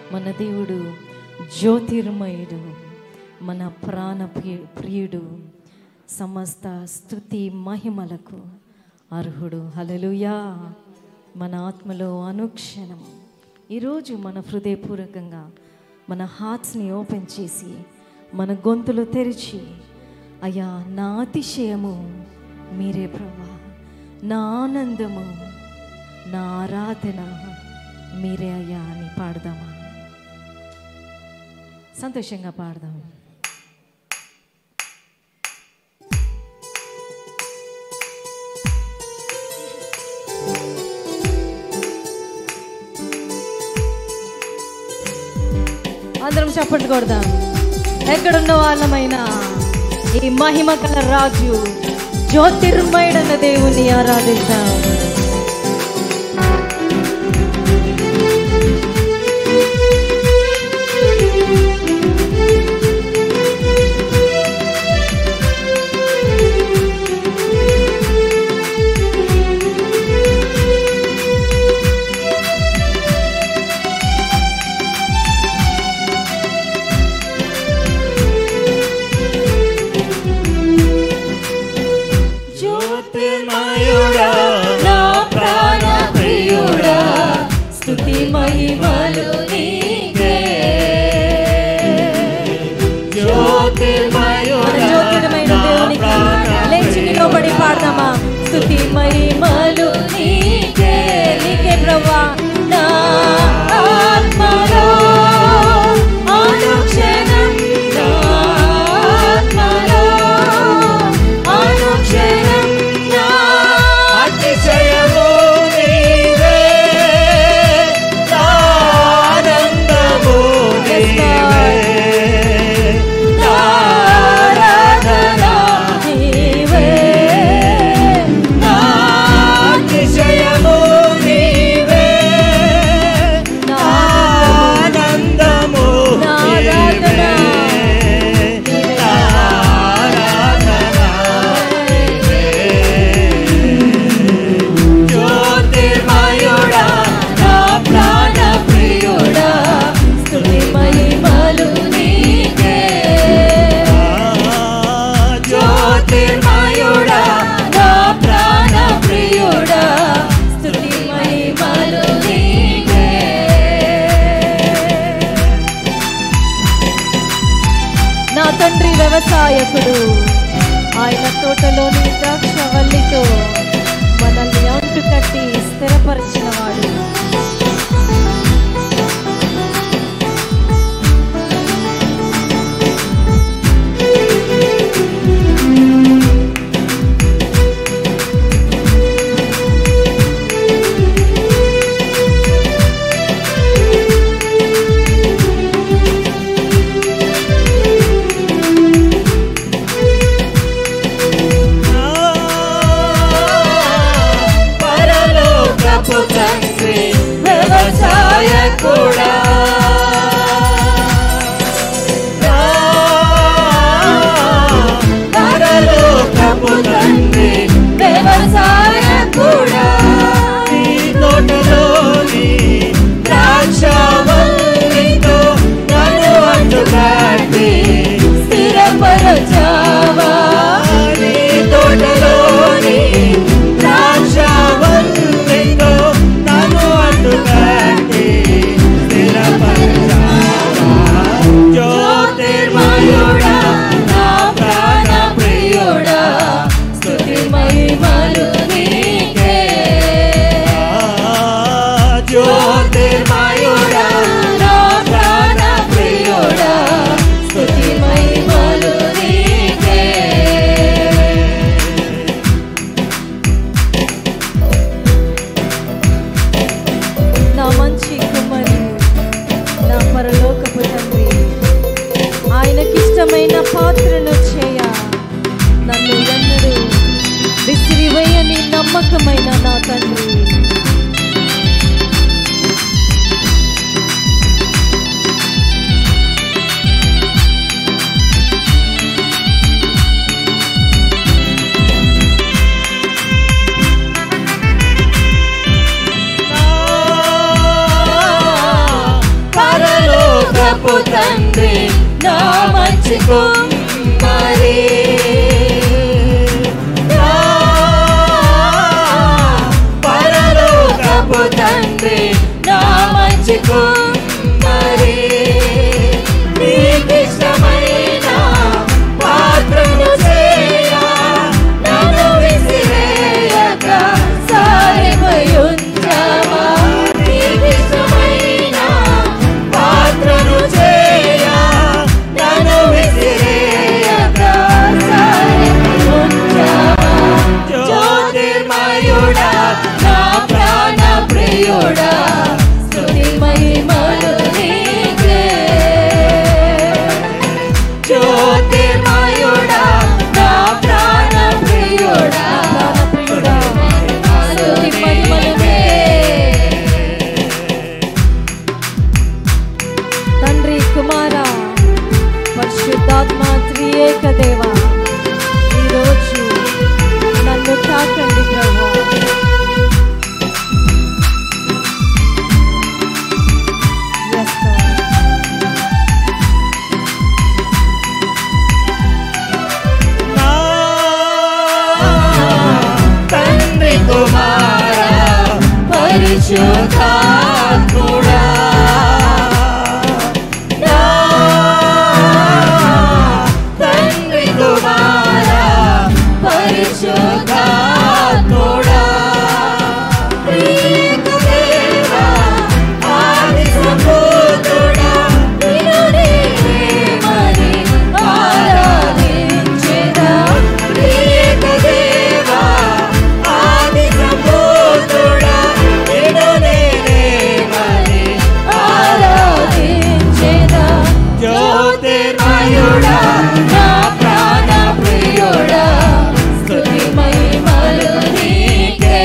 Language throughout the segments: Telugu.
మన దేవుడు జ్యోతిర్మయుడు మన ప్రాణ ప్రియ- ప్రియుడు సమస్త స్థుతి మహిమలకు అర్హుడు హల్లెలూయా మన ఆత్మలో అనుక్షణం ఈరోజు మన హృదయపూర్వకంగా మన హార్ట్స్ని ఓపెన్ చేసి మన గొంతులు తెరిచి అయ్యా నా అతిశయము మీరే ప్రభా నా ఆనందము నా ఆరాధన మీరే అయ్యా అని పాడదామా సంతోషంగా పాడదాం అందరం చప్పట్లు కొడదాం ఎక్కడున్న వాళ్ళమైనా ఈ మహిమ గల రాజు జ్యోతిర్మయుడన్న దేవుణ్ణి ఆరాధిద్దాం జ్యోతిర్మయుడా నా ప్రాణ ప్రియుడా స్తుతి మహిమలు నీకే మన జ్యోతిర్మయుడా జ్యోతిర్మైన దేవునికి లేచి నిలబడి పాడదామా స్తుతి మహిమలు నీకే నీకే ప్రభా నా ఆత్మలో అనుక్షణం నా ఆత్మలో అనుక్షణం నా అతిశయము నీవే ఆనందము నీవే ఆరాధన నీవే అతిశయము నీవే ఆనందము నా నీవే ఆరాధన జ్యోతిర్మయుడా నా ప్రాణ ప్రియుడా స్తుతి మహిమలు నీకే జ్యోతిర్మయుడా నా ప్రాణ ప్రియుడా స్తుతి మహిమలు నీకే నా తండ్రి వ్యవసాయకుడు ఆయన తోటలోని ద్రాక్షవల్లితో మనల్ని అంటు కట్టి స్థిరపరిచిన వాడు పరలోకపు తండ్రి వ్యవసాయకుడా పరలోకపు తండ్రి వ్యవసాయకుడా నీ తోటలోని ద్రాక్షవల్లితో నన్ను అంటుకట్టి స్థిరపరచావా నీ తోటలోని ద్రాక్షవల్లితో నన్ను అంటుకట్టి స్థిరపరచావా. జ్యోతిర్మయుడా నా ప్రాణ ప్రియుడా స్తుతి మహిమలు నీకే జ్యోతిర్మయుడా నా ప్రాణ ప్రియుడా స్తుతి మహిమలు నీకే నా మంచి కుమ్మరి నా పరలోకపు తండ్రి ఆయనకిష్టమైన పాత్రను చేయ నన్ను ఎన్నడూ విసిరివేయని నమ్మకమైన నా తండ్రి పరలోకపు కుమ్మరి నా పరలోకపు తండ్రి నా మంచి కుమ్మరి నీకిష్టమైన పాత్రను చేయ నన్ను విసిరేయక సారిపై ఉంచవా నీకిష్టమైన పాత్రను చేయ నన్ను విసిరేయక సారిపై ఉంచవా జ్యోతిర్మయుడా నా ప్రాణ ప్రియుడా స్తుతి మహిమలు నీకే జ్యోతిర్మయుడా నా ప్రాణ ప్రియుడా ప్రియుడా, స్తుతి మహిమలనే. తండ్రి కుమార పరిశుద్ధాత్మ త్రియేక దేవ ఈరోజు నన్ను తాకండి ప్రభు Yes, Lord. నా తండ్రి కుమార పరిశుద్ధాత్ముడా నా తండ్రి కుమార పరిశుద్ధాత్ముడా ప్రియకు దేవా ఆది సంబోధుడా నిన్ను నేనే మరి ఆరాధించెదా ప్రియకు దేవా ఆది సంబోధుడా నిన్ను నేనే మరి ఆరాధించెదా జ్యోతిర్మయుడా నా ప్రాణ ప్రియుడా స్తుతి మహిమలు నీకే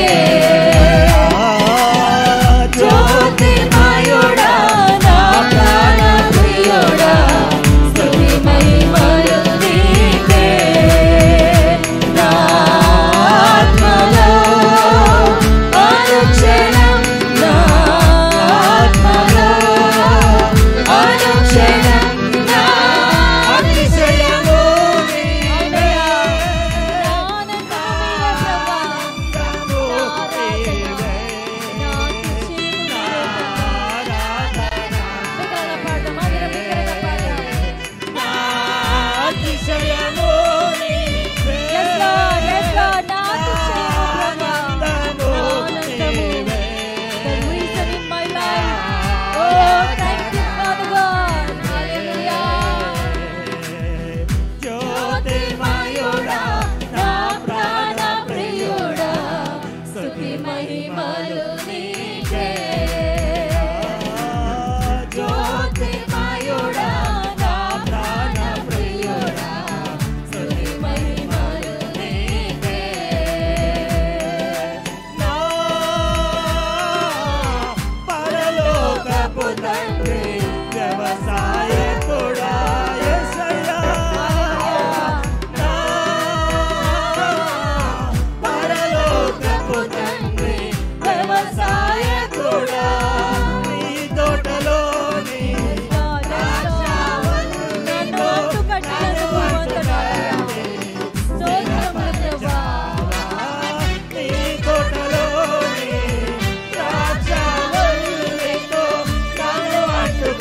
జ్యోతిర్మయుడా నా ప్రాణ ప్రియుడా స్తుతి మహిమలు నీకే నా ఆత్మలో అనుక్షణం నా ఆత్మలో అనుక్షణం నా అతిశయము నీవే. నా అతిశయము నీవే. ఆనందము నీవే. జ్యోతిర్మయుడా నా ప్రాణ ప్రియుడా స్తుతి మహిమలు నీకే జ్యోతిర్మయుడా నా ప్రాణ ప్రియుడా స్తుతి మహిమలు నీకే నా పరలోకపు తండ్రి వ్యవసాయకుడా యేసయ్యా నా పరలోకపు తండ్రి వ్యవసాయకుడా నీ తోటలోని నీ తోటలోని ద్రాక్షవల్లితో నన్ను అడ్డు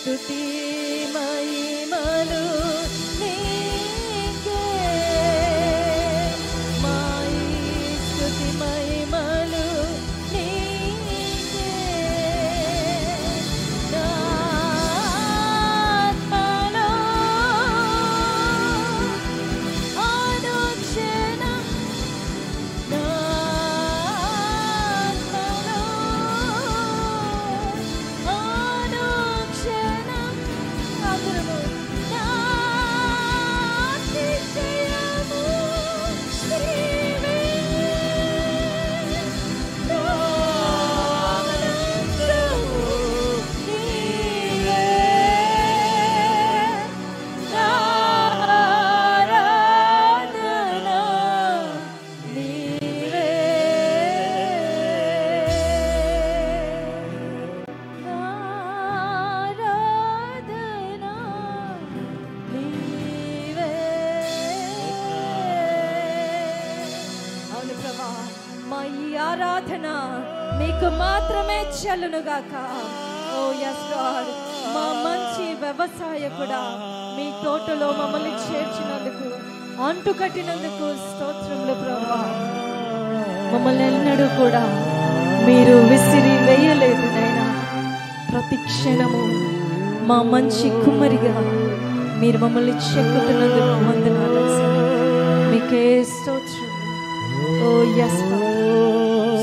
స్తుతి మహిమలు నీకే మా స్తుతి మహిమలు నీకే నా ఆత్మలో అనుక్షణం నా ఆత్మలో అనుక్షణం అందరము నా అతిశయము నీవే. నా ఆనందము నీవే. నా ఆరాధన నీవే. నా ఆరాధన నీవే. అవును ప్రభా మా ఈ ఆరాధన నీకు మాత్రమే చెల్లునుగాక ఓ ఎస్ గాడ్ మా మంచి వ్యవసాయకుడా మీ తోటలో మమ్మల్ని చేర్చినందుకు అంటు కట్టినందుకు స్తోత్రములు ప్రభా మమ్మల్ని ఎన్నడూ కూడా మీరు విసిరి వేయలేదు నైనా ప్రతి క్షణము మా మంచి కుమ్మరిగా మీరు మమ్మల్ని చెక్కుతున్నందుకు వందనాలు మీకే స్తోత్రం ఓ ఎస్